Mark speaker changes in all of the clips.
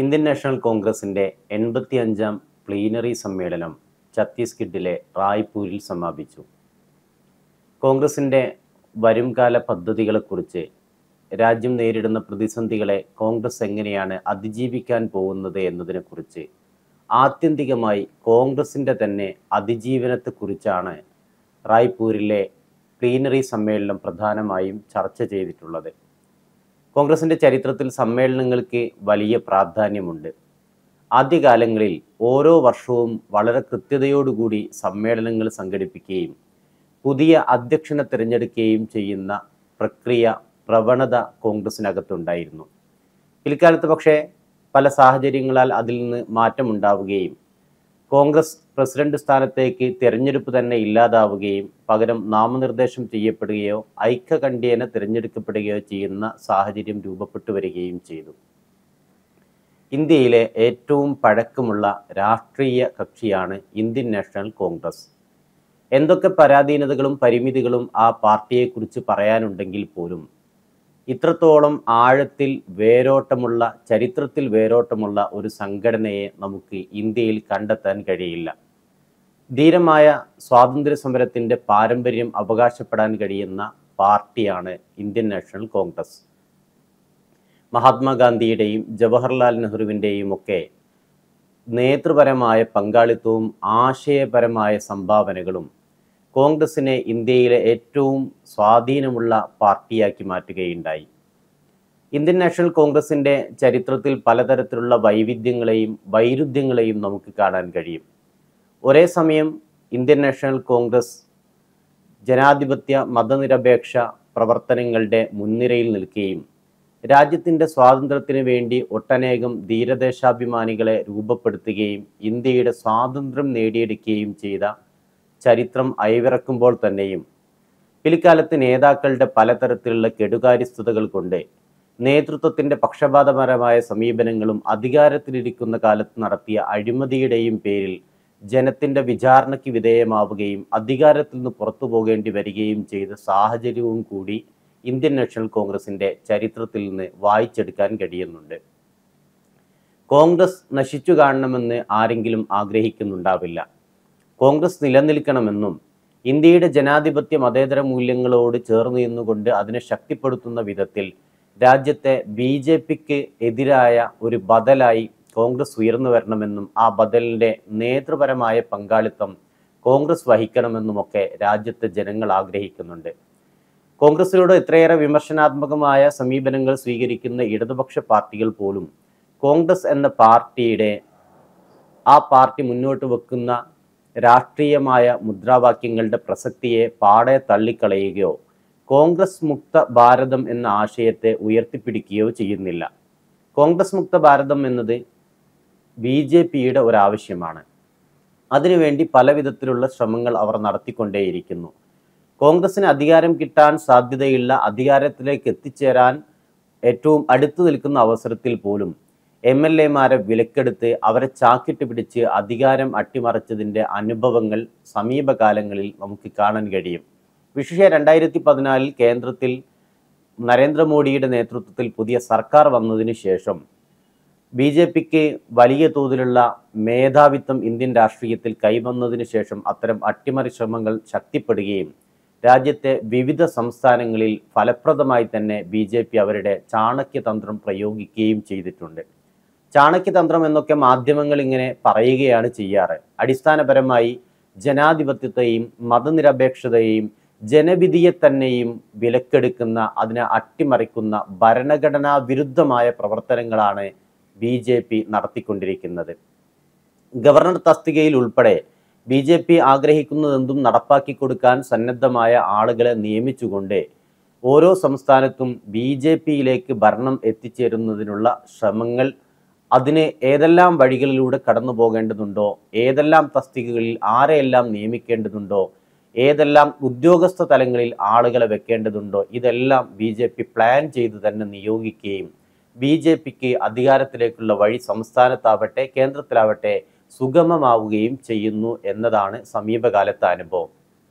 Speaker 1: Indian national കോൺഗ്രസിൻ്റെ എൺപത്തി അഞ്ചാം പ്ലീനറി സമ്മേളനം ഛത്തീസ്ഗഡിലെ റായ്പൂരിൽ സമാപിച്ചു കോൺഗ്രസിൻ്റെ വരുംകാല പദ്ധതികളെക്കുറിച്ച് രാജ്യം നേരിടുന്ന പ്രതിസന്ധികളെ കോൺഗ്രസ് എങ്ങനെയാണ് അതിജീവിക്കാൻ പോകുന്നത് എന്നതിനെക്കുറിച്ച് ആത്യന്തികമായി കോൺഗ്രസിൻ്റെ തന്നെ അതിജീവനത്തെക്കുറിച്ചാണ് റായ്പൂരിലെ പ്ലീനറി സമ്മേളനം പ്രധാനമായും ചർച്ച ചെയ്തിട്ടുള്ളത് കോൺഗ്രസിൻ്റെ ചരിത്രത്തിൽ സമ്മേളനങ്ങൾക്ക് വലിയ പ്രാധാന്യമുണ്ട് ആദ്യകാലങ്ങളിൽ ഓരോ വർഷവും വളരെ കൃത്യതയോടുകൂടി സമ്മേളനങ്ങൾ സംഘടിപ്പിക്കുകയും പുതിയ അധ്യക്ഷനെ തിരഞ്ഞെടുക്കുകയും ചെയ്യുന്ന പ്രക്രിയ പ്രവണത കോൺഗ്രസിനകത്തുണ്ടായിരുന്നു പിൽക്കാലത്ത് പക്ഷേ പല സാഹചര്യങ്ങളാൽ അതിൽ നിന്ന് മാറ്റമുണ്ടാവുകയും കോൺഗ്രസ് പ്രസിഡന്റ് സ്ഥാനത്തേക്ക് തിരഞ്ഞെടുപ്പ് തന്നെ ഇല്ലാതാവുകയും പകരം നാമനിർദ്ദേശം ചെയ്യപ്പെടുകയോ ഐക്യകണ്ഠ്യേന തിരഞ്ഞെടുക്കപ്പെടുകയോ ചെയ്യുന്ന സാഹചര്യം രൂപപ്പെട്ടു വരികയും ചെയ്തു ഇന്ത്യയിലെ ഏറ്റവും പഴക്കമുള്ള രാഷ്ട്രീയ കക്ഷിയാണ് ഇന്ത്യൻ നാഷണൽ കോൺഗ്രസ് എന്തൊക്കെ പരാധീനതകളും പരിമിതികളും ആ പാർട്ടിയെക്കുറിച്ച് പറയാനുണ്ടെങ്കിൽ പോലും ഇത്രത്തോളം ആഴത്തിൽ വേരോട്ടമുള്ള ചരിത്രത്തിൽ വേരോട്ടമുള്ള ഒരു സംഘടനയെ നമുക്ക് ഇന്ത്യയിൽ കണ്ടെത്താൻ കഴിയില്ല ധീരമായ സ്വാതന്ത്ര്യ സമരത്തിൻ്റെ പാരമ്പര്യം അവകാശപ്പെടാൻ കഴിയുന്ന പാർട്ടിയാണ് ഇന്ത്യൻ നാഷണൽ കോൺഗ്രസ് മഹാത്മാഗാന്ധിയുടെയും ജവഹർലാൽ നെഹ്റുവിൻ്റെയും ഒക്കെ നേതൃപരമായ പങ്കാളിത്തവും ആശയപരമായ സംഭാവനകളും കോൺഗ്രസിനെ ഇന്ത്യയിലെ ഏറ്റവും സ്വാധീനമുള്ള പാർട്ടിയാക്കി മാറ്റുകയുണ്ടായി ഇന്ത്യൻ നാഷണൽ കോൺഗ്രസിൻ്റെ ചരിത്രത്തിൽ പലതരത്തിലുള്ള വൈവിധ്യങ്ങളെയും വൈരുദ്ധ്യങ്ങളെയും നമുക്ക് കാണാൻ കഴിയും ഒരേ സമയം ഇന്ത്യൻ നാഷണൽ കോൺഗ്രസ് ജനാധിപത്യ മതനിരപേക്ഷ പ്രവർത്തനങ്ങളുടെ മുൻനിരയിൽ നിൽക്കുകയും രാജ്യത്തിൻ്റെ സ്വാതന്ത്ര്യത്തിന് വേണ്ടി ഒട്ടനേകം ധീരദേശാഭിമാനികളെ രൂപപ്പെടുത്തുകയും ഇന്ത്യയുടെ സ്വാതന്ത്ര്യം നേടിയെടുക്കുകയും ചെയ്ത ചരിത്രം അയവിറക്കുമ്പോൾ തന്നെയും പിൽക്കാലത്ത് നേതാക്കളുടെ പലതരത്തിലുള്ള കെടുകാര്യസ്ഥതകൾ കൊണ്ട് നേതൃത്വത്തിൻ്റെ പക്ഷപാതപരമായ സമീപനങ്ങളും അധികാരത്തിലിരിക്കുന്ന കാലത്ത് നടത്തിയ അഴിമതിയുടെയും പേരിൽ ജനത്തിൻ്റെ വിചാരണയ്ക്ക് വിധേയമാവുകയും അധികാരത്തിൽ നിന്ന് പുറത്തു പോകേണ്ടി വരികയും ചെയ്ത സാഹചര്യവും കൂടി ഇന്ത്യൻ നാഷണൽ കോൺഗ്രസിൻ്റെ ചരിത്രത്തിൽ നിന്ന് വായിച്ചെടുക്കാൻ കഴിയുന്നുണ്ട് കോൺഗ്രസ് നശിച്ചു കാണണമെന്ന് ആരെങ്കിലും ആഗ്രഹിക്കുന്നുണ്ടാവില്ല കോൺഗ്രസ് നിലനിൽക്കണമെന്നും ഇന്ത്യയുടെ ജനാധിപത്യ മതേതര മൂല്യങ്ങളോട് ചേർന്ന് നിന്നുകൊണ്ട് അതിനെ ശക്തിപ്പെടുത്തുന്ന വിധത്തിൽ രാജ്യത്തെ ബി ജെ പിക്ക് എതിരായ ഒരു ബദലായി കോൺഗ്രസ് ഉയർന്നു വരണമെന്നും ആ ബദലിൻ്റെ നേതൃപരമായ പങ്കാളിത്തം കോൺഗ്രസ് വഹിക്കണമെന്നുമൊക്കെ രാജ്യത്തെ ജനങ്ങൾ ആഗ്രഹിക്കുന്നുണ്ട് കോൺഗ്രസിനോട് ഇത്രയേറെ വിമർശനാത്മകമായ സമീപനങ്ങൾ സ്വീകരിക്കുന്ന ഇടതുപക്ഷ പാർട്ടികൾ പോലും കോൺഗ്രസ് എന്ന പാർട്ടിയുടെ ആ പാർട്ടി മുന്നോട്ട് വെക്കുന്ന രാഷ്ട്രീയമായ മുദ്രാവാക്യങ്ങളുടെ പ്രസക്തിയെ പാടെ തള്ളിക്കളയുകയോ കോൺഗ്രസ് മുക്ത ഭാരതം എന്ന ആശയത്തെ ഉയർത്തിപ്പിടിക്കുകയോ ചെയ്യുന്നില്ല കോൺഗ്രസ് മുക്ത ഭാരതം എന്നത് ബി ജെ പിയുടെ ഒരാവശ്യമാണ് അതിനുവേണ്ടി പല വിധത്തിലുള്ള ശ്രമങ്ങൾ അവർ നടത്തിക്കൊണ്ടേയിരിക്കുന്നു കോൺഗ്രസിന് അധികാരം കിട്ടാൻ സാധ്യതയുള്ള അധികാരത്തിലേക്ക് എത്തിച്ചേരാൻ ഏറ്റവും അടുത്തു നിൽക്കുന്ന അവസരത്തിൽ പോലും എം എൽ എമാരെ വിലക്കെടുത്ത് അവരെ ചാക്കിട്ട് പിടിച്ച് അധികാരം അട്ടിമറിച്ചതിൻ്റെ അനുഭവങ്ങൾ സമീപകാലങ്ങളിൽ നമുക്ക് കാണാൻ കഴിയും വിശേഷ രണ്ടായിരത്തി പതിനാലിൽ കേന്ദ്രത്തിൽ നരേന്ദ്രമോദിയുടെ നേതൃത്വത്തിൽ പുതിയ സർക്കാർ വന്നതിന് ശേഷം ബി ജെ പിക്ക് വലിയ തോതിലുള്ള മേധാവിത്വം ഇന്ത്യൻ രാഷ്ട്രീയത്തിൽ കൈവന്നതിന് ശേഷം അത്തരം അട്ടിമറി ശ്രമങ്ങൾ ശക്തിപ്പെടുകയും രാജ്യത്തെ വിവിധ സംസ്ഥാനങ്ങളിൽ ഫലപ്രദമായി തന്നെ ബി ജെ പി അവരുടെ ചാണക്യതന്ത്രം പ്രയോഗിക്കുകയും ചെയ്തിട്ടുണ്ട് ചാണക്യതന്ത്രം എന്നൊക്കെ മാധ്യമങ്ങൾ ഇങ്ങനെ പറയുകയാണ് ചെയ്യാറ് അടിസ്ഥാനപരമായി ജനാധിപത്യത്തെയും മതനിരപേക്ഷതയെയും ജനവിധിയെ തന്നെയും വിലക്കെടുക്കുന്ന അതിനെ അട്ടിമറിക്കുന്ന ഭരണഘടനാ വിരുദ്ധമായ പ്രവർത്തനങ്ങളാണ് ബി ജെ പി നടത്തിക്കൊണ്ടിരിക്കുന്നത് ഗവർണർ തസ്തികയിൽ ഉൾപ്പെടെ ബി ജെ പി ആഗ്രഹിക്കുന്നതെന്തും നടപ്പാക്കി കൊടുക്കാൻ സന്നദ്ധമായ ആളുകളെ നിയമിച്ചുകൊണ്ട് ഓരോ സംസ്ഥാനത്തും ബി ജെ പിയിലേക്ക് ഭരണം എത്തിച്ചേരുന്നതിനുള്ള ശ്രമങ്ങൾ അതിന് ഏതെല്ലാം വഴികളിലൂടെ കടന്നു പോകേണ്ടതുണ്ടോ ഏതെല്ലാം തസ്തികകളിൽ ആരെയെല്ലാം നിയമിക്കേണ്ടതുണ്ടോ ഏതെല്ലാം ഉദ്യോഗസ്ഥ തലങ്ങളിൽ ആളുകളെ വെക്കേണ്ടതുണ്ടോ ഇതെല്ലാം ബി ജെ പി പ്ലാൻ ചെയ്ത് തന്നെ നിയോഗിക്കുകയും ബി ജെ പിക്ക് അധികാരത്തിലേക്കുള്ള വഴി സംസ്ഥാനത്താവട്ടെ കേന്ദ്രത്തിലാവട്ടെ സുഗമമാവുകയും ചെയ്യുന്നു എന്നതാണ് സമീപകാലത്തെ അനുഭവം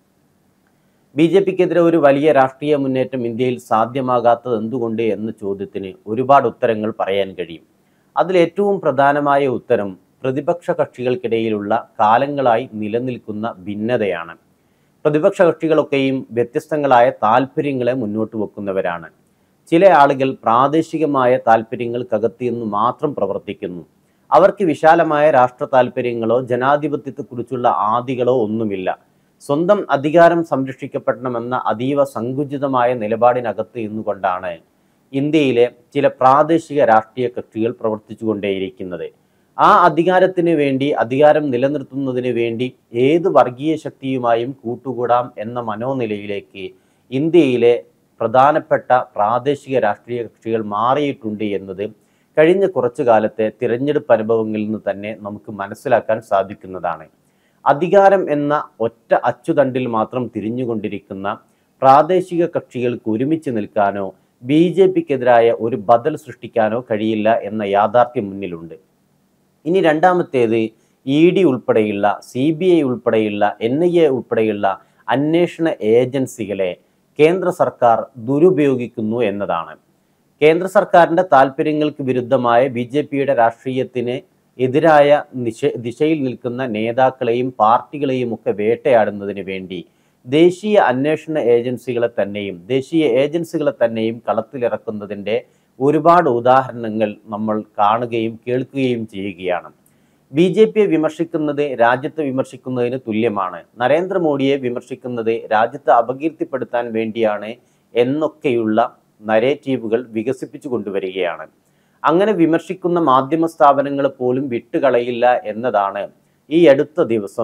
Speaker 1: ബി ജെ പിക്കെതിരെ ഒരു വലിയ രാഷ്ട്രീയ മുന്നേറ്റം ഇന്ത്യയിൽ സാധ്യമാകാത്തത് എന്തുകൊണ്ട് എന്ന ചോദ്യത്തിന് ഒരുപാട് ഉത്തരങ്ങൾ പറയാൻ കഴിയും അതിൽ ഏറ്റവും പ്രധാനമായ ഉത്തരം പ്രതിപക്ഷ കക്ഷികൾക്കിടയിലുള്ള കാലങ്ങളായി നിലനിൽക്കുന്ന ഭിന്നതയാണ് പ്രതിപക്ഷ കക്ഷികളൊക്കെയും വ്യത്യസ്തങ്ങളായ താല്പര്യങ്ങളെ മുന്നോട്ട് വെക്കുന്നവരാണ് ചില ആളുകൾ പ്രാദേശികമായ താല്പര്യങ്ങൾക്കകത്ത് നിന്ന് മാത്രം പ്രവർത്തിക്കുന്നു അവർക്ക് വിശാലമായ രാഷ്ട്ര താല്പര്യങ്ങളോ ജനാധിപത്യത്തെക്കുറിച്ചുള്ള ആദികളോ ഒന്നുമില്ല സ്വന്തം അധികാരം സംരക്ഷിക്കപ്പെടണമെന്ന അതീവ സങ്കുചിതമായ നിലപാടിനകത്ത് നിന്നുകൊണ്ടാണ് ഇന്ത്യയിലെ ചില പ്രാദേശിക രാഷ്ട്രീയ കക്ഷികൾ പ്രവർത്തിച്ചുകൊണ്ടേയിരിക്കുന്നത് ആ അധികാരത്തിന് വേണ്ടി അധികാരം നിലനിർത്തുന്നതിന് വേണ്ടി ഏത് വർഗീയ ശക്തിയുമായും കൂട്ടുകൂടാം എന്ന മനോനിലയിലേക്ക് ഇന്ത്യയിലെ പ്രധാനപ്പെട്ട പ്രാദേശിക രാഷ്ട്രീയ കക്ഷികൾ മാറിയിട്ടുണ്ട് എന്നത് കഴിഞ്ഞ കുറച്ചു കാലത്തെ തിരഞ്ഞെടുപ്പ് അനുഭവങ്ങളിൽ നിന്ന് തന്നെ നമുക്ക് മനസ്സിലാക്കാൻ സാധിക്കുന്നതാണ് അധികാരം എന്ന ഒറ്റ അച്ചുതണ്ടിൽ മാത്രം തിരിഞ്ഞുകൊണ്ടിരിക്കുന്ന പ്രാദേശിക കക്ഷികൾക്ക് ഒരുമിച്ച് നിൽക്കാനോ ബി ജെ പിക്കെതിരായ ഒരു ബദൽ സൃഷ്ടിക്കാനോ കഴിയില്ല എന്ന യാഥാർത്ഥ്യം മുന്നിലുണ്ട് ഇനി രണ്ടാമത്തേത് ഇ ഡി ഉൾപ്പെടെയുള്ള സി ബി ഐ ഉൾപ്പെടെയുള്ള എൻ ഐ എ ഉൾപ്പെടെയുള്ള അന്വേഷണ ഏജൻസികളെ കേന്ദ്ര സർക്കാർ ദുരുപയോഗിക്കുന്നു എന്നതാണ് കേന്ദ്ര സർക്കാരിൻ്റെ താല്പര്യങ്ങൾക്ക് വിരുദ്ധമായ ബി ജെ പിയുടെ രാഷ്ട്രീയത്തിന് എതിരായ നിശ ദിശയിൽ നിൽക്കുന്ന നേതാക്കളെയും പാർട്ടികളെയും ഒക്കെ വേട്ടയാടുന്നതിന് വേണ്ടി ദേശീയ അന്വേഷണ ഏജൻസികളെ തന്നെയും ദേശീയ ഏജൻസികളെ തന്നെയും കളത്തിലിറക്കുന്നതിൻ്റെ ഒരുപാട് ഉദാഹരണങ്ങൾ നമ്മൾ കാണുകയും കേൾക്കുകയും ചെയ്യുകയാണ് ബി ജെ പിയെ വിമർശിക്കുന്നത് രാജ്യത്തെ വിമർശിക്കുന്നതിന് തുല്യമാണ് നരേന്ദ്രമോദിയെ വിമർശിക്കുന്നത് രാജ്യത്തെ അപകീർത്തിപ്പെടുത്താൻ വേണ്ടിയാണ് എന്നൊക്കെയുള്ള നരേറ്റീവുകൾ വികസിപ്പിച്ചു കൊണ്ടുവരികയാണ് അങ്ങനെ വിമർശിക്കുന്ന മാധ്യമ സ്ഥാപനങ്ങൾ പോലും വിട്ടുകളയില്ല എന്നതാണ് ഈ അടുത്ത ദിവസം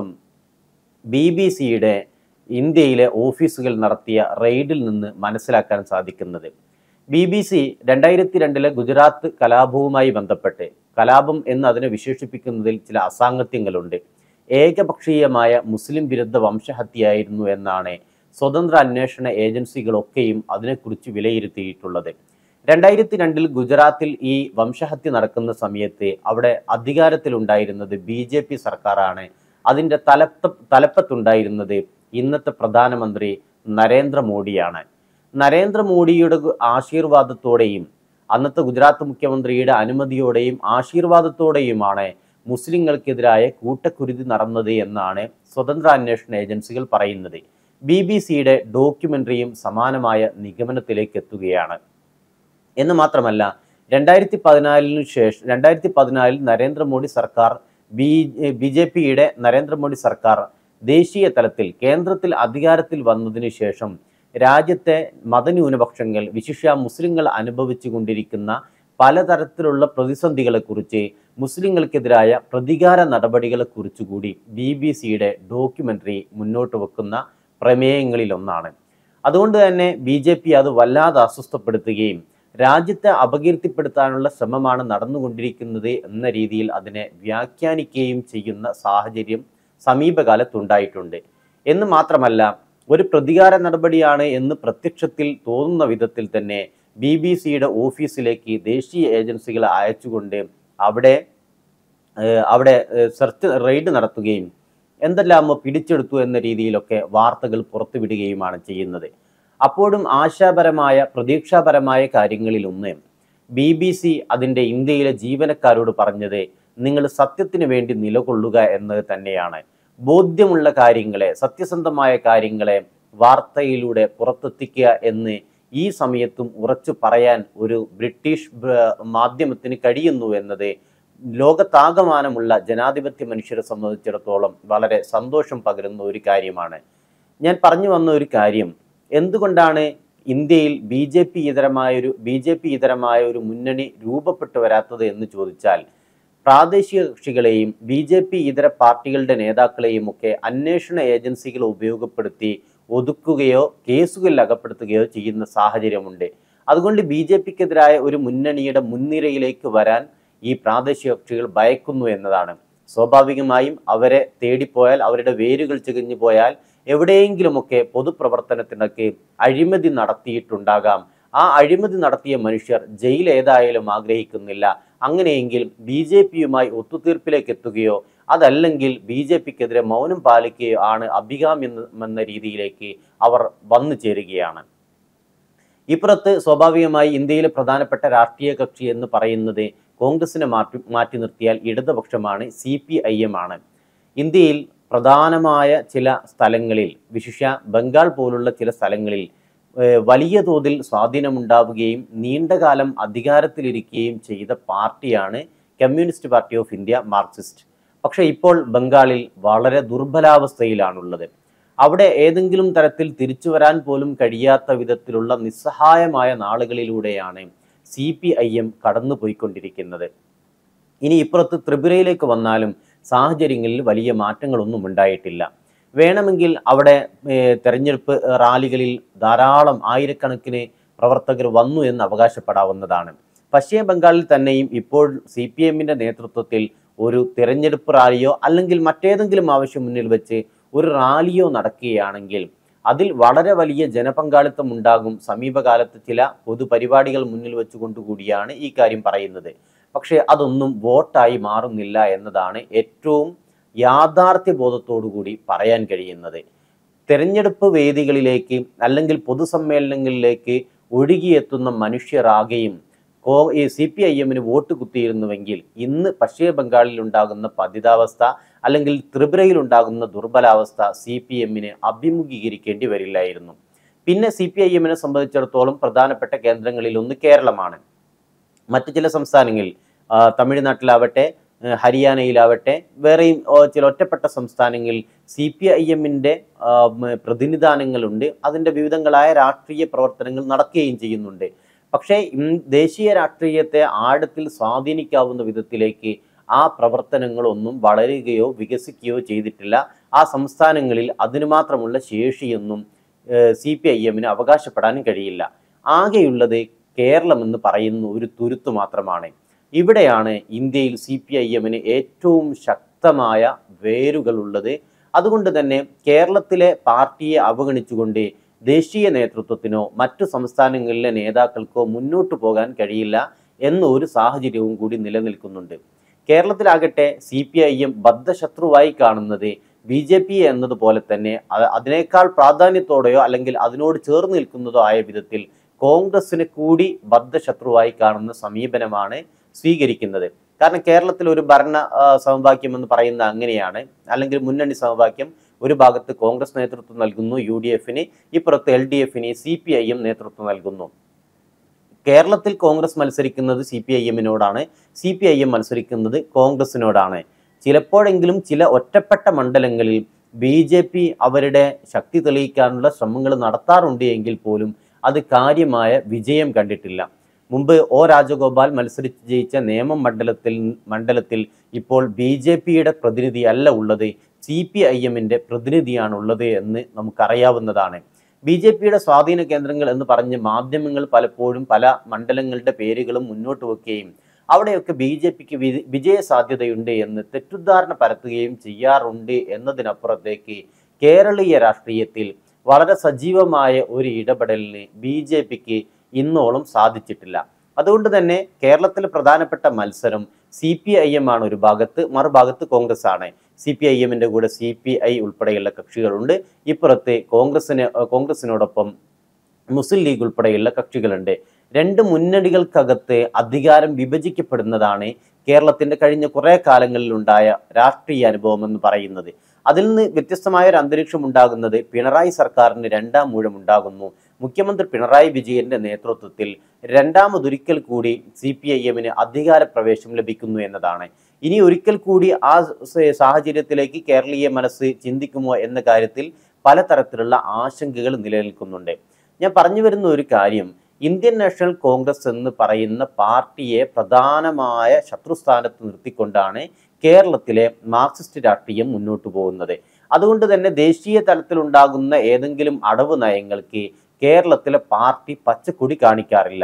Speaker 1: ബി ബി സിയുടെ ഇന്ത്യയിലെ ഓഫീസുകൾ നടത്തിയ റെയ്ഡിൽ നിന്ന് മനസ്സിലാക്കാൻ സാധിക്കുന്നത് ബി ബി സി രണ്ടായിരത്തി രണ്ടിലെ ഗുജറാത്ത് കലാപവുമായി ബന്ധപ്പെട്ട് കലാപം എന്ന് അതിനെ വിശേഷിപ്പിക്കുന്നതിൽ ചില അസാംഗത്യങ്ങളുണ്ട് ഏകപക്ഷീയമായ മുസ്ലിം വിരുദ്ധ വംശഹത്യയായിരുന്നു എന്നാണ് സ്വതന്ത്ര അന്വേഷണ ഏജൻസികളൊക്കെയും അതിനെക്കുറിച്ച് വിലയിരുത്തിയിട്ടുള്ളത് രണ്ടായിരത്തി രണ്ടിൽ ഗുജറാത്തിൽ ഈ വംശഹത്യ നടക്കുന്ന സമയത്ത് അവിടെ അധികാരത്തിലുണ്ടായിരുന്നത് ബി ജെ പി സർക്കാരാണ് അതിൻ്റെ തലപ്പ തലപ്പത്തുണ്ടായിരുന്നത് ഇന്നത്തെ പ്രധാനമന്ത്രി നരേന്ദ്രമോദിയാണ് നരേന്ദ്രമോദിയുടെ ആശീർവാദത്തോടെയും അന്നത്തെ ഗുജറാത്ത് മുഖ്യമന്ത്രിയുടെ അനുമതിയോടെയും ആശീർവാദത്തോടെയുമാണ് മുസ്ലിങ്ങൾക്കെതിരായ കൂട്ടക്കുരുതി നടന്നത് എന്നാണ് സ്വതന്ത്ര അന്വേഷണ ഏജൻസികൾ പറയുന്നത് ബി ബി സിയുടെ ഡോക്യുമെൻ്ററിയും സമാനമായ നിഗമനത്തിലേക്ക് എത്തുകയാണ് എന്ന് മാത്രമല്ല രണ്ടായിരത്തി പതിനാലിനു ശേഷം രണ്ടായിരത്തി പതിനാലിൽ നരേന്ദ്രമോദി സർക്കാർ ബി ബി ജെ പിയുടെ നരേന്ദ്രമോദി സർക്കാർ ദേശീയ തലത്തിൽ കേന്ദ്രത്തിൽ അധികാരത്തിൽ വന്നതിന് ശേഷം രാജ്യത്തെ മതന്യൂനപക്ഷങ്ങൾ വിശിഷ്യ മുസ്ലിങ്ങൾ അനുഭവിച്ചു കൊണ്ടിരിക്കുന്ന പലതരത്തിലുള്ള പ്രതിസന്ധികളെക്കുറിച്ച് മുസ്ലിങ്ങൾക്കെതിരായ പ്രതികാര നടപടികളെക്കുറിച്ച് കൂടി ബി ബി സിയുടെ ഡോക്യുമെൻ്ററി മുന്നോട്ട് വെക്കുന്ന പ്രമേയങ്ങളിലൊന്നാണ് അതുകൊണ്ട് തന്നെ ബി ജെ പി അത് വല്ലാതെ അസ്വസ്ഥപ്പെടുത്തുകയും രാജ്യത്തെ അപകീർത്തിപ്പെടുത്താനുള്ള ശ്രമമാണ് നടന്നുകൊണ്ടിരിക്കുന്നത് എന്ന രീതിയിൽ അതിനെ വ്യാഖ്യാനിക്കുകയും ചെയ്യുന്ന സാഹചര്യം സമീപകാലത്തുണ്ടായിട്ടുണ്ട് എന്ന് മാത്രമല്ല ഒരു പ്രതികാര നടപടിയാണ് എന്ന് പ്രത്യക്ഷത്തിൽ തോന്നുന്ന വിധത്തിൽ തന്നെ ബി ബി സിയുടെ ഓഫീസിലേക്ക് ദേശീയ ഏജൻസികളെ അയച്ചുകൊണ്ട് അവിടെ ഏഹ് അവിടെ ഏഹ് സെർച്ച് റെയ്ഡ് നടത്തുകയും എന്തെല്ലാമോ പിടിച്ചെടുത്തു എന്ന രീതിയിലൊക്കെ വാർത്തകൾ പുറത്തുവിടുകയുമാണ് ചെയ്യുന്നത് അപ്പോഴും ആശാപരമായ പ്രതീക്ഷാപരമായ കാര്യങ്ങളിലൊന്ന് ബി ബി സി അതിൻ്റെ ഇന്ത്യയിലെ ജീവനക്കാരോട് പറഞ്ഞത് നിങ്ങൾ സത്യത്തിന് വേണ്ടി നിലകൊള്ളുക എന്നത് തന്നെയാണ് ബോധ്യമുള്ള കാര്യങ്ങളെ സത്യസന്ധമായ കാര്യങ്ങളെ വാർത്തയിലൂടെ പുറത്തെത്തിക്കുക എന്ന് ഈ സമയത്തും ഉറച്ചു പറയാൻ ഒരു ബ്രിട്ടീഷ് ബ- മാധ്യമത്തിന് കഴിയുന്നു എന്നത് ലോകത്താകമാനമുള്ള ജനാധിപത്യ മനുഷ്യരെ സംബന്ധിച്ചിടത്തോളം വളരെ സന്തോഷം പകരുന്ന ഒരു കാര്യമാണ് ഞാൻ പറഞ്ഞു വന്ന ഒരു കാര്യം എന്തുകൊണ്ടാണ് ഇന്ത്യയിൽ ബി ജെ പി ഇതരമായൊരു ബി ജെ പി ഇതരമായ ഒരു മുന്നണി രൂപപ്പെട്ടു വരാത്തത് എന്ന് ചോദിച്ചാൽ പ്രാദേശിക കക്ഷികളെയും ബി ജെ പി ഇതര പാർട്ടികളുടെ നേതാക്കളെയും ഒക്കെ അന്വേഷണ ഏജൻസികൾ ഉപയോഗപ്പെടുത്തി ഒതുക്കുകയോ കേസുകളിൽ അകപ്പെടുത്തുകയോ ചെയ്യുന്ന സാഹചര്യമുണ്ട് അതുകൊണ്ട് ബി ജെ പിക്കെതിരായ ഒരു മുന്നണിയുടെ മുൻനിരയിലേക്ക് വരാൻ ഈ പ്രാദേശിക കക്ഷികൾ ഭയക്കുന്നു എന്നതാണ് സ്വാഭാവികമായും അവരെ തേടിപ്പോയാൽ അവരുടെ വേരുകൾ ചികഞ്ഞു പോയാൽ എവിടെയെങ്കിലുമൊക്കെ പൊതുപ്രവർത്തനത്തിനൊക്കെ അഴിമതി നടത്തിയിട്ടുണ്ടാകാം ആ അഴിമതി നടത്തിയ മനുഷ്യർ ജയിൽ ഏതായാലും ആഗ്രഹിക്കുന്നില്ല അങ്ങനെയെങ്കിൽ ബി ജെ പിയുമായി ഒത്തുതീർപ്പിലേക്ക് എത്തുകയോ അതല്ലെങ്കിൽ ബി ജെ പിക്കെതിരെ മൗനം പാലിക്കുകയോ ആണ് അഭികാമ്യം എന്ന രീതിയിലേക്ക് അവർ വന്നു ചേരുകയാണ് ഇപ്പുറത്ത് സ്വാഭാവികമായി ഇന്ത്യയിലെ പ്രധാനപ്പെട്ട രാഷ്ട്രീയ കക്ഷി എന്ന് പറയുന്നത് കോൺഗ്രസിനെ മാറ്റി മാറ്റി നിർത്തിയാൽ ഇടതുപക്ഷമാണ് സി പി ഐ എം ആണ് ഇന്ത്യയിൽ പ്രധാനമായ ചില സ്ഥലങ്ങളിൽ വിശിഷ്യ ബംഗാൾ പോലുള്ള ചില സ്ഥലങ്ങളിൽ ഏഹ് വലിയ തോതിൽ സ്വാധീനമുണ്ടാവുകയും നീണ്ടകാലം അധികാരത്തിലിരിക്കുകയും ചെയ്ത പാർട്ടിയാണ് കമ്മ്യൂണിസ്റ്റ് പാർട്ടി ഓഫ് ഇന്ത്യ മാർക്സിസ്റ്റ് പക്ഷേ ഇപ്പോൾ ബംഗാളിൽ വളരെ ദുർബലാവസ്ഥയിലാണുള്ളത് അവിടെ ഏതെങ്കിലും തരത്തിൽ തിരിച്ചു വരാൻ പോലും കഴിയാത്ത വിധത്തിലുള്ള നിസ്സഹായമായ നാളുകളിലൂടെയാണ് സി പി ഐ എം കടന്നുപോയിക്കൊണ്ടിരിക്കുന്നത് ഇനി ഇപ്പുറത്ത് ത്രിപുരയിലേക്ക് വന്നാലും സാഹചര്യങ്ങളിൽ വലിയ മാറ്റങ്ങളൊന്നും ഉണ്ടായിട്ടില്ല വേണമെങ്കിൽ അവിടെ ഏർ, തെരഞ്ഞെടുപ്പ് റാലികളിൽ ധാരാളം ആയിരക്കണക്കിന് പ്രവർത്തകർ വന്നു എന്ന് അവകാശപ്പെടാവുന്നതാണ് പശ്ചിമ ബംഗാളിൽ തന്നെയും ഇപ്പോൾ സി പി എമ്മിൻ്റെ നേതൃത്വത്തിൽ ഒരു തിരഞ്ഞെടുപ്പ് റാലിയോ അല്ലെങ്കിൽ മറ്റേതെങ്കിലും ആവശ്യം മുന്നിൽ വെച്ച് ഒരു റാലിയോ നടക്കുകയാണെങ്കിൽ അതിൽ വളരെ വലിയ ജനപങ്കാളിത്തം ഉണ്ടാകും സമീപകാലത്ത് ചില പൊതുപരിപാടികൾ മുന്നിൽ വെച്ചുകൊണ്ടുകൂടിയാണ് ഈ കാര്യം പറയുന്നത് പക്ഷേ അതൊന്നും വോട്ടായി മാറുന്നില്ല എന്നതാണ് ഏറ്റവും യാഥാർത്ഥ്യ ബോധത്തോടുകൂടി പറയാൻ കഴിയുന്നത് തെരഞ്ഞെടുപ്പ് വേദികളിലേക്ക് അല്ലെങ്കിൽ പൊതുസമ്മേളനങ്ങളിലേക്ക് ഒഴുകിയെത്തുന്ന മനുഷ്യരാകെയും കോ ഈ സി പി ഐ എമ്മിന് വോട്ട് കുത്തിയിരുന്നുവെങ്കിൽ ഇന്ന് പശ്ചിമ ബംഗാളിൽ ഉണ്ടാകുന്ന പതിതാവസ്ഥ അല്ലെങ്കിൽ ത്രിപുരയിൽ ഉണ്ടാകുന്ന ദുർബലാവസ്ഥ സി പി എമ്മിന് അഭിമുഖീകരിക്കേണ്ടി വരില്ലായിരുന്നു പിന്നെ സി പി ഐ എമ്മിനെ സംബന്ധിച്ചിടത്തോളം പ്രധാനപ്പെട്ട കേന്ദ്രങ്ങളിൽ ഒന്ന് കേരളമാണ് മറ്റു ചില സംസ്ഥാനങ്ങളിൽ ആ, തമിഴ്നാട്ടിലാവട്ടെ ആ, ഹരിയാനയിലാവട്ടെ വേറെയും ഓ, ചില ഒറ്റപ്പെട്ട സംസ്ഥാനങ്ങളിൽ സി പി ഐ എമ്മിൻ്റെ പ്രതിനിധാനങ്ങളുണ്ട് അതിൻ്റെ വിവിധങ്ങളായ രാഷ്ട്രീയ പ്രവർത്തനങ്ങൾ നടക്കുകയും ചെയ്യുന്നുണ്ട് പക്ഷേ ഇം ദേശീയ രാഷ്ട്രീയത്തെ ആഴത്തിൽ സ്വാധീനിക്കാവുന്ന വിധത്തിലേക്ക് ആ പ്രവർത്തനങ്ങളൊന്നും വളരുകയോ വികസിക്കുകയോ ചെയ്തിട്ടില്ല ആ സംസ്ഥാനങ്ങളിൽ അതിനു മാത്രമുള്ള ശേഷിയൊന്നും സി പി ഐ എമ്മിന് അവകാശപ്പെടാനും കഴിയില്ല ആകെയുള്ളത് കേരളം എന്ന് പറയുന്ന ഒരു തുരുത്ത് മാത്രമാണ് ഇവിടെയാണ് ഇന്ത്യയിൽ സി പി ഐ എമ്മിന് ഏറ്റവും ശക്തമായ വേരുകളുള്ളത് അതുകൊണ്ട് തന്നെ കേരളത്തിലെ പാർട്ടിയെ അവഗണിച്ചുകൊണ്ട് ദേശീയ നേതൃത്വത്തിനോ മറ്റു സംസ്ഥാനങ്ങളിലെ നേതാക്കൾക്കോ മുന്നോട്ട് പോകാൻ കഴിയില്ല എന്ന ഒരു സാഹചര്യവും കൂടി നിലനിൽക്കുന്നുണ്ട് കേരളത്തിലാകട്ടെ സി പി ഐ എം ബദ്ധശത്രുവായി കാണുന്നത് ബി ജെ പി എന്നതുപോലെ തന്നെ അ- അതിനേക്കാൾ പ്രാധാന്യത്തോടെയോ അല്ലെങ്കിൽ അതിനോട് ചേർന്ന് നിൽക്കുന്നതോ ആയ വിധത്തിൽ കോൺഗ്രസിനെ കൂടി ബദ്ധശത്രുവായി കാണുന്ന സമീപനമാണ് സ്വീകരിക്കുന്നത് കാരണം കേരളത്തിൽ ഒരു ഭരണ ആ, സമവാക്യം എന്ന് പറയുന്ന അങ്ങനെയാണ് അല്ലെങ്കിൽ മുന്നണി സമവാക്യം ഒരു ഭാഗത്ത് കോൺഗ്രസ് നേതൃത്വം നൽകുന്നു യു ഡി എഫിന് ഇപ്പുറത്ത് എൽ ഡി എഫിന് സി പി ഐ എം നേതൃത്വം നൽകുന്നു കേരളത്തിൽ കോൺഗ്രസ് മത്സരിക്കുന്നത് സി പി ഐ എമ്മിനോടാണ് സി പി ഐ എം മത്സരിക്കുന്നത് കോൺഗ്രസിനോടാണ് ചിലപ്പോഴെങ്കിലും ചില ഒറ്റപ്പെട്ട മണ്ഡലങ്ങളിൽ ബി ജെ പി അവരുടെ ശക്തി തെളിയിക്കാനുള്ള ശ്രമങ്ങൾ നടത്താറുണ്ട് എങ്കിൽ പോലും അത് കാര്യമായ വിജയം കണ്ടിട്ടില്ല മുമ്പ് ഒ രാജഗോപാൽ മത്സരിച്ച് ജയിച്ച നേമം മണ്ഡലത്തിൽ മണ്ഡലത്തിൽ ഇപ്പോൾ ബി ജെ പിയുടെ പ്രതിനിധി അല്ല ഉള്ളത് സി പി ഐ എമ്മിൻ്റെ പ്രതിനിധിയാണ് ഉള്ളത് എന്ന് നമുക്കറിയാവുന്നതാണ് ബി ജെ പിയുടെ സ്വാധീന കേന്ദ്രങ്ങൾ എന്ന് പറഞ്ഞ് മാധ്യമങ്ങൾ പലപ്പോഴും പല മണ്ഡലങ്ങളുടെ പേരുകളും മുന്നോട്ട് വെക്കുകയും അവിടെയൊക്കെ ബി ജെ പിക്ക് വിജയ സാധ്യതയുണ്ട് എന്ന് തെറ്റുദ്ധാരണ പരത്തുകയും ചെയ്യാറുണ്ട് എന്നതിനപ്പുറത്തേക്ക് കേരളീയ രാഷ്ട്രീയത്തിൽ വളരെ സജീവമായ ഒരു ഇടപെടലിന് ബി ജെ പിക്ക് ഇന്നോളം സാധിച്ചിട്ടില്ല അതുകൊണ്ട് തന്നെ കേരളത്തിലെ പ്രധാനപ്പെട്ട മത്സരം സി പി ഐ എം ആണ് ഒരു ഭാഗത്ത് മറുഭാഗത്ത് കോൺഗ്രസ് ആണ് സി പി ഐ എമ്മിൻ്റെ കൂടെ സി പി ഐ ഉൾപ്പെടെയുള്ള കക്ഷികളുണ്ട് ഇപ്പുറത്ത് കോൺഗ്രസിന് കോൺഗ്രസിനോടൊപ്പം മുസ്ലിം ലീഗ് ഉൾപ്പെടെയുള്ള കക്ഷികളുണ്ട് രണ്ട് മുന്നണികൾക്കകത്ത് അധികാരം വിഭജിക്കപ്പെടുന്നതാണ് കേരളത്തിന്റെ കഴിഞ്ഞ കുറേ കാലങ്ങളിലുണ്ടായ രാഷ്ട്രീയ അനുഭവം എന്ന് പറയുന്നത് അതിൽ നിന്ന് വ്യത്യസ്തമായ ഒരു അന്തരീക്ഷം ഉണ്ടാകുന്നത് പിണറായി സർക്കാരിന് രണ്ടാം മൂഴം ഉണ്ടാകുന്നു മുഖ്യമന്ത്രി പിണറായി വിജയന്റെ നേതൃത്വത്തിൽ രണ്ടാമതൊരിക്കൽ കൂടി സി പി ഐ എമ്മിന് അധികാര പ്രവേശം ലഭിക്കുന്നു എന്നതാണ് ഇനി ഒരിക്കൽ കൂടി ആ സ- സാഹചര്യത്തിലേക്ക് കേരളീയ മനസ്സ് ചിന്തിക്കുമോ എന്ന കാര്യത്തിൽ പലതരത്തിലുള്ള ആശങ്കകൾ നിലനിൽക്കുന്നുണ്ട് ഞാൻ പറഞ്ഞു വരുന്ന ഒരു കാര്യം ഇന്ത്യൻ നാഷണൽ കോൺഗ്രസ് എന്ന് പറയുന്ന പാർട്ടിയെ പ്രധാനമായ ശത്രുസ്ഥാനത്ത് നിർത്തിക്കൊണ്ടാണ് കേരളത്തിലെ മാർക്സിസ്റ്റ് രാഷ്ട്രീയം മുന്നോട്ട് പോകുന്നത് അതുകൊണ്ട് തന്നെ ദേശീയ തലത്തിലുണ്ടാകുന്ന ഏതെങ്കിലും അടവ് നയങ്ങൾക്ക് കേരളത്തിലെ പാർട്ടി പച്ചക്കൊടി കാണിക്കാറില്ല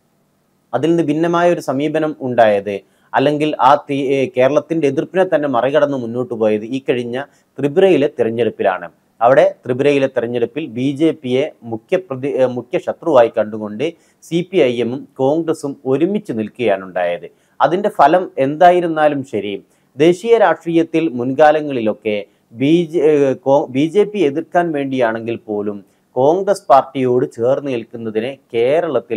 Speaker 1: അതിൽ നിന്ന് ഭിന്നമായ ഒരു സമീപനം ഉണ്ടായത് അല്ലെങ്കിൽ ആ തീ ഏ, കേരളത്തിന്റെ എതിർപ്പിനെ തന്നെ മറികടന്ന് മുന്നോട്ട് പോയത് ഈ കഴിഞ്ഞ ത്രിപുരയിലെ തെരഞ്ഞെടുപ്പിലാണ് അവിടെ ത്രിപുരയിലെ തെരഞ്ഞെടുപ്പിൽ ബി ജെ പിയെ മുഖ്യ പ്രതി ഏ, മുഖ്യ ശത്രുവായി കണ്ടുകൊണ്ട് സി പി ഐ എമ്മും കോൺഗ്രസും ഒരുമിച്ച് നിൽക്കുകയാണ് ഉണ്ടായത് അതിന്റെ ഫലം എന്തായിരുന്നാലും ശരി ദേശീയ രാഷ്ട്രീയത്തിൽ മുൻകാലങ്ങളിലൊക്കെ B J B J P എതിർക്കാൻ വേണ്ടിയാണെങ്കിൽ പോലും കോൺഗ്രസ് പാർട്ടിയോട് ചേർന്ന് നിൽക്കുന്നതിനെ കേരളത്തിലെ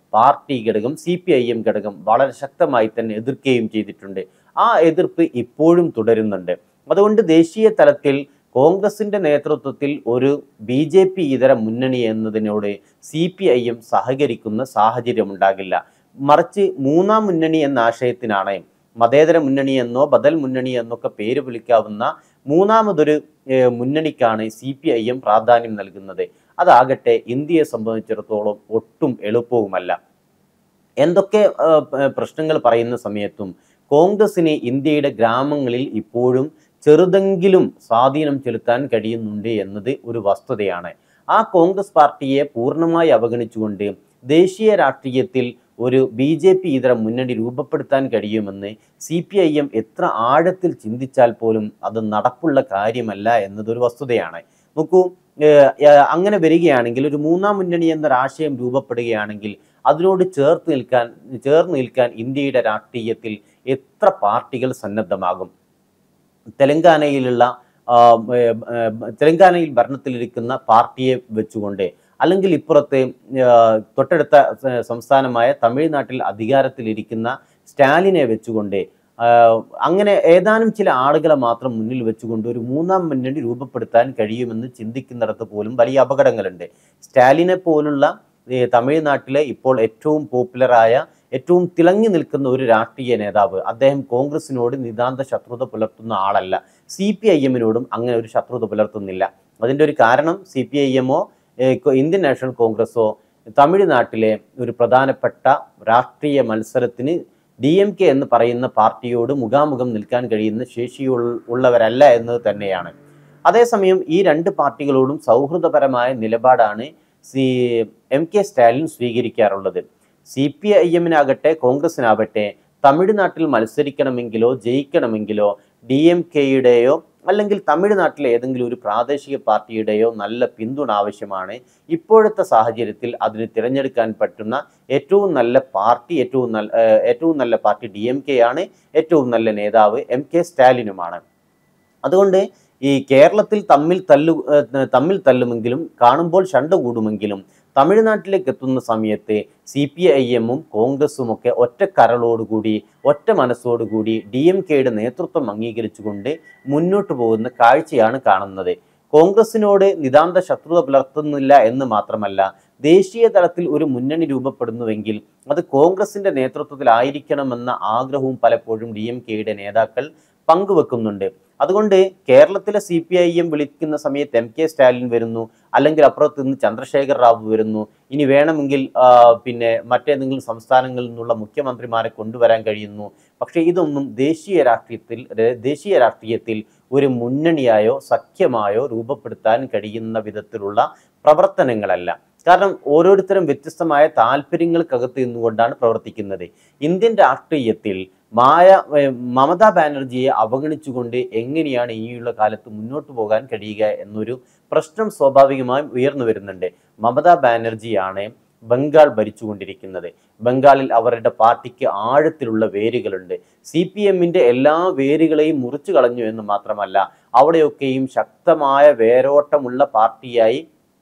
Speaker 1: പാർട്ടി ഘടകം സി പി ഐ എം ഘടകം വളരെ ശക്തമായി തന്നെ എതിർക്കുകയും ചെയ്തിട്ടുണ്ട് ആ എതിർപ്പ് ഇപ്പോഴും തുടരുന്നുണ്ട് അതുകൊണ്ട് ദേശീയ തലത്തിൽ കോൺഗ്രസിന്റെ നേതൃത്വത്തിൽ ഒരു ബി ജെ പി ഇതര മുന്നണി എന്നതിനോട് സി പി ഐ എം സഹകരിക്കുന്ന സാഹചര്യം ഉണ്ടാകില്ല മറിച്ച് മൂന്നാം മുന്നണി എന്ന ആശയത്തിനാണ് മതേതര മുന്നണി എന്നോ ബദൽ മുന്നണി എന്നൊക്കെ പേര് വിളിക്കാവുന്ന മൂന്നാമതൊരു ഏഹ്, മുന്നണിക്കാണ് സി പി ഐ എം പ്രാധാന്യം നൽകുന്നത് അതാകട്ടെ ഇന്ത്യയെ സംബന്ധിച്ചിടത്തോളം ഒട്ടും എളുപ്പവുമല്ല എന്തൊക്കെ ആ, പ- പ്രശ്നങ്ങൾ പറയുന്ന സമയത്തും കോൺഗ്രസിന് ഇന്ത്യയുടെ ഗ്രാമങ്ങളിൽ ഇപ്പോഴും ചെറുതെങ്കിലും സ്വാധീനം ചെലുത്താൻ കഴിയുന്നുണ്ട് എന്നത് ഒരു വസ്തുതയാണ് ആ കോൺഗ്രസ് പാർട്ടിയെ പൂർണ്ണമായി അവഗണിച്ചുകൊണ്ട് ദേശീയ രാഷ്ട്രീയത്തിൽ ഒരു ബി ജെ പി ഇതര മുന്നണി രൂപപ്പെടുത്താൻ കഴിയുമെന്ന് സി പി ഐ എം എത്ര ആഴത്തിൽ ചിന്തിച്ചാൽ പോലും അത് നടപ്പുള്ള കാര്യമല്ല എന്നതൊരു വസ്തുതയാണ് നോക്കൂ ഏഹ്, ഏഹ്, അങ്ങനെ വരികയാണെങ്കിൽ ഒരു മൂന്നാം മുന്നണി എന്നൊരാശയം രൂപപ്പെടുകയാണെങ്കിൽ അതിനോട് ചേർത്ത് നിൽക്കാൻ ചേർന്ന് നിൽക്കാൻ ഇന്ത്യയുടെ രാഷ്ട്രീയത്തിൽ എത്ര പാർട്ടികൾ സന്നദ്ധമാകും തെലങ്കാനയിലുള്ള ആ, ഏർ, ഏർ, തെലങ്കാനയിൽ ഭരണത്തിലിരിക്കുന്ന പാർട്ടിയെ വെച്ചുകൊണ്ട് അല്ലെങ്കിൽ ഇപ്പുറത്ത് ആ, തൊട്ടടുത്ത സ- സംസ്ഥാനമായ തമിഴ്നാട്ടിൽ അധികാരത്തിലിരിക്കുന്ന സ്റ്റാലിനെ വെച്ചുകൊണ്ട് ആ, അങ്ങനെ ഏതാനും ചില ആളുകളെ മാത്രം മുന്നിൽ വെച്ചുകൊണ്ട് ഒരു മൂന്നാം മുന്നണി രൂപപ്പെടുത്താൻ കഴിയുമെന്ന് ചിന്തിക്കുന്നിടത്ത് പോലും വലിയ അപകടങ്ങളുണ്ട് സ്റ്റാലിനെ പോലുള്ള ഈ തമിഴ്നാട്ടിലെ ഇപ്പോൾ ഏറ്റവും പോപ്പുലറായ ഏറ്റവും തിളങ്ങി നിൽക്കുന്ന ഒരു രാഷ്ട്രീയ നേതാവ് അദ്ദേഹം കോൺഗ്രസിനോട് നിതാന്ത ശത്രുത പുലർത്തുന്ന ആളല്ല സി പി ഐ എമ്മിനോടും അങ്ങനെ ഒരു ശത്രുത പുലർത്തുന്നില്ല അതിൻ്റെ ഒരു കാരണം സി പി ഐ എമ്മോ ഇന്ത്യൻ നാഷണൽ കോൺഗ്രസോ തമിഴ്നാട്ടിലെ ഒരു പ്രധാനപ്പെട്ട രാഷ്ട്രീയ മത്സരത്തിന് ഡി എം കെ എന്ന് പറയുന്ന പാർട്ടിയോട് മുഖാമുഖം നിൽക്കാൻ കഴിയുന്ന ശേഷിയുള്ള ഉള്ളവരല്ല എന്നത് തന്നെയാണ് അതേസമയം ഈ രണ്ട് പാർട്ടികളോടും സൗഹൃദപരമായ നിലപാടാണ് സി എം കെ സ്റ്റാലിൻ സ്വീകരിക്കാറുള്ളത് സി പി ഐ എമ്മിനാകട്ടെ കോൺഗ്രസിനാവട്ടെ തമിഴ്നാട്ടിൽ മത്സരിക്കണമെങ്കിലോ ജയിക്കണമെങ്കിലോ ഡി എം കെയുടെയോ അല്ലെങ്കിൽ തമിഴ്നാട്ടിലെ ഏതെങ്കിലും ഒരു പ്രാദേശിക പാർട്ടിയുടെയോ നല്ല പിന്തുണ ആവശ്യമാണ് ഇപ്പോഴത്തെ സാഹചര്യത്തിൽ അതിന് തിരഞ്ഞെടുക്കാൻ പറ്റുന്ന ഏറ്റവും നല്ല പാർട്ടി ഏറ്റവും നല്ല ഏഹ് ഏറ്റവും നല്ല പാർട്ടി ഡി എം കെ ആണ് ഏറ്റവും നല്ല നേതാവ് എം കെ സ്റ്റാലിനുമാണ് അതുകൊണ്ട് ഈ കേരളത്തിൽ തമ്മിൽ തല്ലു ഏഹ് തമ്മിൽ തല്ലുമെങ്കിലും കാണുമ്പോൾ ശണ്ട കൂടുമെങ്കിലും തമിഴ്നാട്ടിലേക്ക് എത്തുന്ന സമയത്ത് സി പി ഐ എമ്മും കോൺഗ്രസും ഒക്കെ ഒറ്റ കരളോടുകൂടി ഒറ്റ മനസ്സോടുകൂടി ഡി എം കെയുടെ നേതൃത്വം അംഗീകരിച്ചുകൊണ്ട് മുന്നോട്ട് പോകുന്ന കാഴ്ചയാണ് കാണുന്നത് കോൺഗ്രസിനോട് നിതാന്ത ശത്രുത പുലർത്തുന്നില്ല എന്ന് മാത്രമല്ല ദേശീയ തലത്തിൽ ഒരു മുന്നണി രൂപപ്പെടുന്നുവെങ്കിൽ അത് കോൺഗ്രസിന്റെ നേതൃത്വത്തിലായിരിക്കണമെന്ന ആഗ്രഹവും പലപ്പോഴും ഡി എം കെയുടെ നേതാക്കൾ പങ്കുവെക്കുന്നുണ്ട് അതുകൊണ്ട് കേരളത്തിലെ സി പി ഐ എം വിളിക്കുന്ന സമയത്ത് എം കെ സ്റ്റാലിൻ വരുന്നു അല്ലെങ്കിൽ അപ്പുറത്ത് നിന്ന് ചന്ദ്രശേഖർ റാവു വരുന്നു ഇനി വേണമെങ്കിൽ ആ, പിന്നെ മറ്റേതെങ്കിലും സംസ്ഥാനങ്ങളിൽ നിന്നുള്ള മുഖ്യമന്ത്രിമാരെ കൊണ്ടുവരാൻ കഴിയുന്നു പക്ഷേ ഇതൊന്നും ദേശീയ രാഷ്ട്രീയത്തിൽ ര- ദേശീയ രാഷ്ട്രീയത്തിൽ ഒരു മുന്നണിയായോ സഖ്യമായോ രൂപപ്പെടുത്താൻ കഴിയുന്ന വിധത്തിലുള്ള പ്രവർത്തനങ്ങളല്ല കാരണം ഓരോരുത്തരും വ്യത്യസ്തമായ താല്പര്യങ്ങൾക്കകത്ത് നിന്നുകൊണ്ടാണ് പ്രവർത്തിക്കുന്നത് ഇന്ത്യൻ രാഷ്ട്രീയത്തിൽ മായ ഏർ മമതാ ബാനർജിയെ അവഗണിച്ചുകൊണ്ട് എങ്ങനെയാണ് ഇനിയുള്ള കാലത്ത് മുന്നോട്ട് പോകാൻ കഴിയുക എന്നൊരു പ്രശ്നം സ്വാഭാവികമായും ഉയർന്നു വരുന്നുണ്ട് മമതാ ബാനർജിയാണ് ബംഗാൾ ഭരിച്ചുകൊണ്ടിരിക്കുന്നത് ബംഗാളിൽ അവരുടെ പാർട്ടിക്ക് ആഴത്തിലുള്ള വേരുകളുണ്ട് സി പി എമ്മിൻ്റെ എല്ലാ വേരുകളെയും മുറിച്ചു കളഞ്ഞു എന്ന് മാത്രമല്ല അവിടെയൊക്കെയും ശക്തമായ വേരോട്ടമുള്ള പാർട്ടിയായി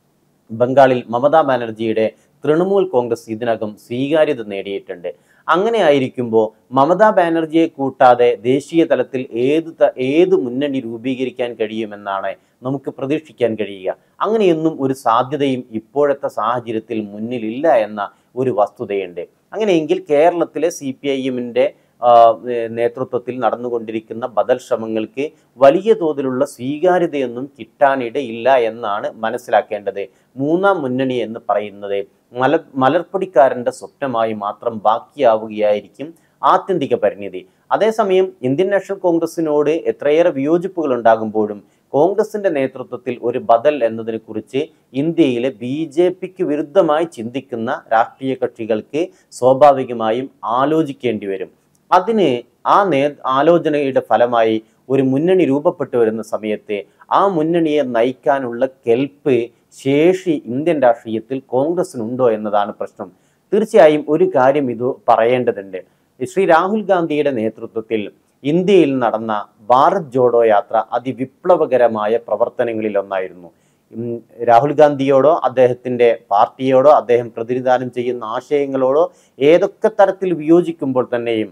Speaker 1: ബംഗാളിൽ മമതാ ബാനർജിയുടെ തൃണമൂൽ കോൺഗ്രസ് ഇതിനകം സ്വീകാര്യത നേടിയിട്ടുണ്ട് അങ്ങനെ ആയിരിക്കുമ്പോൾ മമതാ ബാനർജിയെ കൂട്ടാതെ ദേശീയ തലത്തിൽ ഏത് ത- ഏത് മുന്നണി രൂപീകരിക്കാൻ കഴിയുമെന്നാണ് നമുക്ക് പ്രതീക്ഷിക്കാൻ കഴിയുക അങ്ങനെയൊന്നും ഒരു സാധ്യതയും ഇപ്പോഴത്തെ സാഹചര്യത്തിൽ മുന്നിലില്ല എന്ന ഒരു വസ്തുതയുണ്ട് അങ്ങനെയെങ്കിൽ കേരളത്തിലെ സി പി ഐ എമ്മിൻ്റെ നേതൃത്വത്തിൽ നടന്നുകൊണ്ടിരിക്കുന്ന ബദൽ ശ്രമങ്ങൾക്ക് വലിയ തോതിലുള്ള സ്വീകാര്യതയൊന്നും കിട്ടാനിടയില്ല എന്നാണ് മനസ്സിലാക്കേണ്ടത് മൂന്നാം മുന്നണി എന്ന് പറയുന്നത് മല മലർപ്പൊടിക്കാരൻ്റെ സ്വപ്നമായി മാത്രം ബാക്കിയാവുകയായിരിക്കും ആത്യന്തിക പരിണിതി അതേസമയം ഇന്ത്യൻ നാഷണൽ കോൺഗ്രസിനോട് എത്രയേറെ വിയോജിപ്പുകൾ ഉണ്ടാകുമ്പോഴും കോൺഗ്രസിന്റെ നേതൃത്വത്തിൽ ഒരു ബദൽ എന്നതിനെ കുറിച്ച് ഇന്ത്യയിലെ ബി ജെ പിക്ക് വിരുദ്ധമായി ചിന്തിക്കുന്ന രാഷ്ട്രീയ കക്ഷികൾക്ക് സ്വാഭാവികമായും ആലോചിക്കേണ്ടി വരും അതിന് ആ നേ ആലോചനയുടെ ഫലമായി ഒരു മുന്നണി രൂപപ്പെട്ടു വരുന്ന സമയത്ത് ആ മുന്നണിയെ നയിക്കാനുള്ള കെൽപ്പ് ശേഷി ഇന്ത്യൻ രാഷ്ട്രീയത്തിൽ കോൺഗ്രസിനുണ്ടോ എന്നതാണ് പ്രശ്നം തീർച്ചയായും ഒരു കാര്യം ഇത് പറയേണ്ടതുണ്ട് ശ്രീ രാഹുൽ ഗാന്ധിയുടെ നേതൃത്വത്തിൽ ഇന്ത്യയിൽ നടന്ന ഭാരത് ജോഡോ യാത്ര അതിവിപ്ലവകരമായ പ്രവർത്തനങ്ങളിൽ ഒന്നായിരുന്നു ഉം, രാഹുൽ ഗാന്ധിയോടോ അദ്ദേഹത്തിൻ്റെ പാർട്ടിയോടോ അദ്ദേഹം പ്രതിനിധാനം ചെയ്യുന്ന ആശയങ്ങളോടോ ഏതൊക്കെ തരത്തിൽ വിയോജിക്കുമ്പോൾ തന്നെയും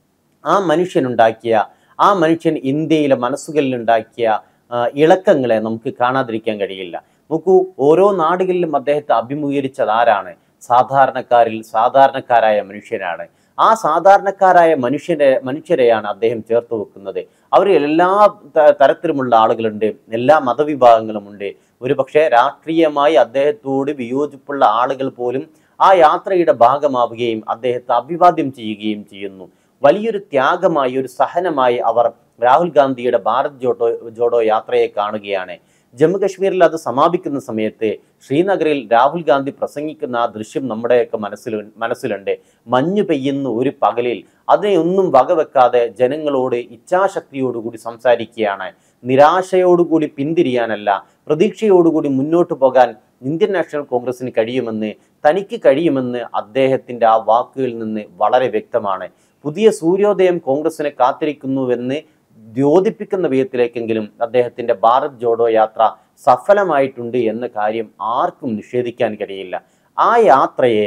Speaker 1: ആ മനുഷ്യനുണ്ടാക്കിയ ആ മനുഷ്യൻ ഇന്ത്യയിലെ മനസ്സുകളിലുണ്ടാക്കിയ ആ, ഇളക്കങ്ങളെ നമുക്ക് കാണാതിരിക്കാൻ കഴിയില്ല നോക്കൂ ഓരോ നാടുകളിലും അദ്ദേഹത്തെ അഭിമുഖീകരിച്ചത് ആരാണ് സാധാരണക്കാരിൽ സാധാരണക്കാരായ മനുഷ്യരാണ് ആ സാധാരണക്കാരായ മനുഷ്യരെ മനുഷ്യരെയാണ് അദ്ദേഹം ചേർത്ത് വെക്കുന്നത് അവർ എല്ലാ ത- തരത്തിലുമുള്ള ആളുകളുണ്ട് എല്ലാ മതവിഭാഗങ്ങളുമുണ്ട് ഒരു പക്ഷേ രാഷ്ട്രീയമായി അദ്ദേഹത്തോട് വിയോജിപ്പുള്ള ആളുകൾ പോലും ആ യാത്രയുടെ ഭാഗമാവുകയും അദ്ദേഹത്തെ അഭിവാദ്യം ചെയ്യുകയും ചെയ്യുന്നു വലിയൊരു ത്യാഗമായി ഒരു സഹനമായി അവർ രാഹുൽ ഗാന്ധിയുടെ ഭാരത് ജോഡോ ജോഡോ യാത്രയെ കാണുകയാണ് ജമ്മു കശ്മീരിൽ അത് സമാപിക്കുന്ന സമയത്ത് ശ്രീനഗറിൽ രാഹുൽ ഗാന്ധി പ്രസംഗിക്കുന്ന ആ ദൃശ്യം നമ്മുടെയൊക്കെ മനസ്സിൽ മനസ്സിലുണ്ട് മഞ്ഞു പെയ്യുന്ന ഒരു പകലിൽ അതിനെയൊന്നും വകവെക്കാതെ ജനങ്ങളോട് ഇച്ഛാശക്തിയോടുകൂടി സംസാരിക്കുകയാണ് നിരാശയോടുകൂടി പിന്തിരിയാനല്ല പ്രതീക്ഷയോടുകൂടി മുന്നോട്ട് പോകാൻ ഇന്ത്യൻ നാഷണൽ കോൺഗ്രസിന് കഴിയുമെന്ന് തനിക്ക് കഴിയുമെന്ന് അദ്ദേഹത്തിൻ്റെ ആ വാക്കുകളിൽ നിന്ന് വളരെ വ്യക്തമാണ് പുതിയ സൂര്യോദയം കോൺഗ്രസിനെ കാത്തിരിക്കുന്നുവെന്ന് ദ്യോതിപ്പിക്കുന്ന വിധത്തിലേക്കെങ്കിലും അദ്ദേഹത്തിന്റെ ഭാരത് ജോഡോ യാത്ര സഫലമായിട്ടുണ്ട് എന്ന കാര്യം ആർക്കും നിഷേധിക്കാൻ കഴിയില്ല ആ യാത്രയെ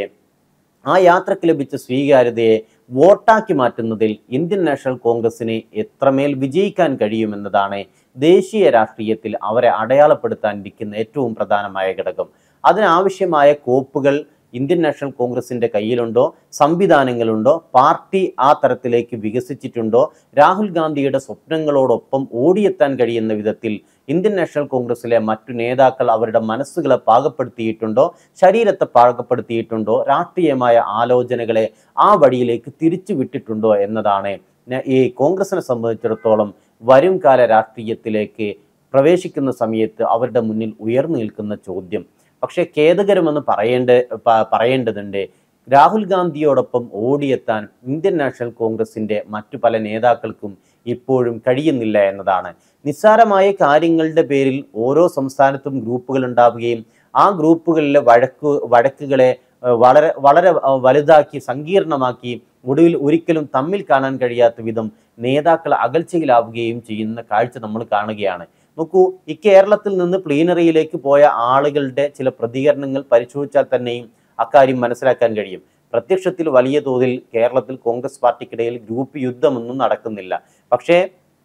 Speaker 1: ആ യാത്രയ്ക്ക് ലഭിച്ച സ്വീകാര്യതയെ വോട്ടാക്കി മാറ്റുന്നതിൽ ഇന്ത്യൻ നാഷണൽ കോൺഗ്രസിന് എത്രമേൽ വിജയിക്കാൻ കഴിയുമെന്നതാണ് ദേശീയ രാഷ്ട്രീയത്തിൽ അവരെ അടയാളപ്പെടുത്താനിരിക്കുന്ന ഏറ്റവും പ്രധാനമായ ഘടകം അതിനാവശ്യമായ കോപ്പുകൾ ഇന്ത്യൻ നാഷണൽ കോൺഗ്രസിന്റെ കയ്യിലുണ്ടോ സംവിധാനങ്ങളുണ്ടോ പാർട്ടി ആ തരത്തിലേക്ക് വികസിച്ചിട്ടുണ്ടോ രാഹുൽ ഗാന്ധിയുടെ സ്വപ്നങ്ങളോടൊപ്പം ഓടിയെത്താൻ കഴിയുന്ന വിധത്തിൽ ഇന്ത്യൻ നാഷണൽ കോൺഗ്രസിലെ മറ്റു നേതാക്കൾ അവരുടെ മനസ്സുകളെ പാകപ്പെടുത്തിയിട്ടുണ്ടോ ശരീരത്തെ പാകപ്പെടുത്തിയിട്ടുണ്ടോ രാഷ്ട്രീയമായ ആലോചനകളെ ആ വഴിയിലേക്ക് തിരിച്ചു വിട്ടിട്ടുണ്ടോ എന്നതാണ് ന- ഈ കോൺഗ്രസിനെ സംബന്ധിച്ചിടത്തോളം വരും കാല രാഷ്ട്രീയത്തിലേക്ക് പ്രവേശിക്കുന്ന സമയത്ത് അവരുടെ മുന്നിൽ ഉയർന്നു നിൽക്കുന്ന ചോദ്യം പക്ഷേ ഖേദകരമെന്ന് പറയേണ്ട പ- പറയേണ്ടതുണ്ട് രാഹുൽ ഗാന്ധിയോടൊപ്പം ഓടിയെത്താൻ ഇന്ത്യൻ നാഷണൽ കോൺഗ്രസിന്റെ മറ്റു പല നേതാക്കൾക്കും ഇപ്പോഴും കഴിയുന്നില്ല എന്നതാണ് നിസ്സാരമായ കാര്യങ്ങളുടെ പേരിൽ ഓരോ സംസ്ഥാനത്തും ഗ്രൂപ്പുകൾ ഉണ്ടാവുകയും ആ ഗ്രൂപ്പുകളിലെ വഴക്കു വഴക്കുകളെ ഏഹ്, വളരെ വളരെ ഏഹ്, വലുതാക്കി സങ്കീർണമാക്കി ഒടുവിൽ ഒരിക്കലും തമ്മിൽ കാണാൻ കഴിയാത്ത വിധം നേതാക്കൾ അകൽച്ചയിലാവുകയും ചെയ്യുന്ന കാഴ്ച നമ്മൾ കാണുകയാണ് നോക്കൂ ഈ കേരളത്തിൽ നിന്ന് പ്ലീനറിയിലേക്ക് പോയ ആളുകളുടെ ചില പ്രതികരണങ്ങൾ പരിശോധിച്ചാൽ തന്നെയും അക്കാര്യം മനസ്സിലാക്കാൻ കഴിയും പ്രത്യക്ഷത്തിൽ വലിയ തോതിൽ കേരളത്തിൽ കോൺഗ്രസ് പാർട്ടിക്കിടയിൽ ഗ്രൂപ്പ് യുദ്ധമൊന്നും നടക്കുന്നില്ല പക്ഷേ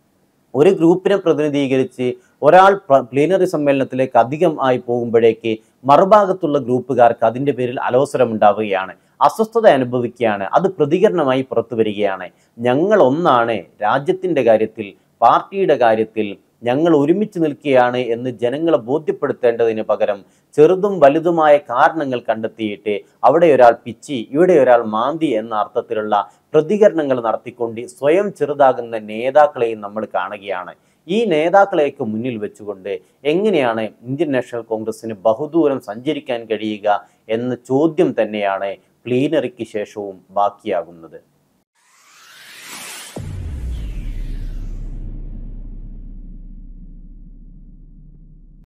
Speaker 1: ഒരു ഗ്രൂപ്പിനെ പ്രതിനിധീകരിച്ച് ഒരാൾ പ്ര- പ്ലീനറി സമ്മേളനത്തിലേക്ക് അധികം ആയി പോകുമ്പോഴേക്ക് മറുഭാഗത്തുള്ള ഗ്രൂപ്പുകാർക്ക് അതിൻ്റെ പേരിൽ അലോസരം ഉണ്ടാവുകയാണ് അസ്വസ്ഥത അനുഭവിക്കുകയാണ് അത് പ്രതികരണമായി പുറത്തു വരികയാണ് ഞങ്ങൾ ഒന്നാണ് രാജ്യത്തിൻ്റെ കാര്യത്തിൽ പാർട്ടിയുടെ കാര്യത്തിൽ ഞങ്ങൾ ഒരുമിച്ച് നിൽക്കുകയാണ് എന്ന് ജനങ്ങളെ ബോധ്യപ്പെടുത്തേണ്ടതിന് പകരം ചെറുതും വലുതുമായ കാരണങ്ങൾ കണ്ടെത്തിയിട്ട് അവിടെ ഒരാൾ പിച്ചി ഇവിടെ ഒരാൾ മാന്തി എന്ന അർത്ഥത്തിലുള്ള പ്രതികരണങ്ങൾ നടത്തിക്കൊണ്ട് സ്വയം ചെറുതാകുന്ന നേതാക്കളെയും നമ്മൾ കാണുകയാണ് ഈ നേതാക്കളെയൊക്കെ മുന്നിൽ വെച്ചുകൊണ്ട് എങ്ങനെയാണ് ഇന്ത്യൻ നാഷണൽ കോൺഗ്രസിന് ബഹുദൂരം സഞ്ചരിക്കാൻ കഴിയുക എന്ന ചോദ്യം തന്നെയാണ് പ്ലീനറിക്ക് ശേഷവും ബാക്കിയാകുന്നത്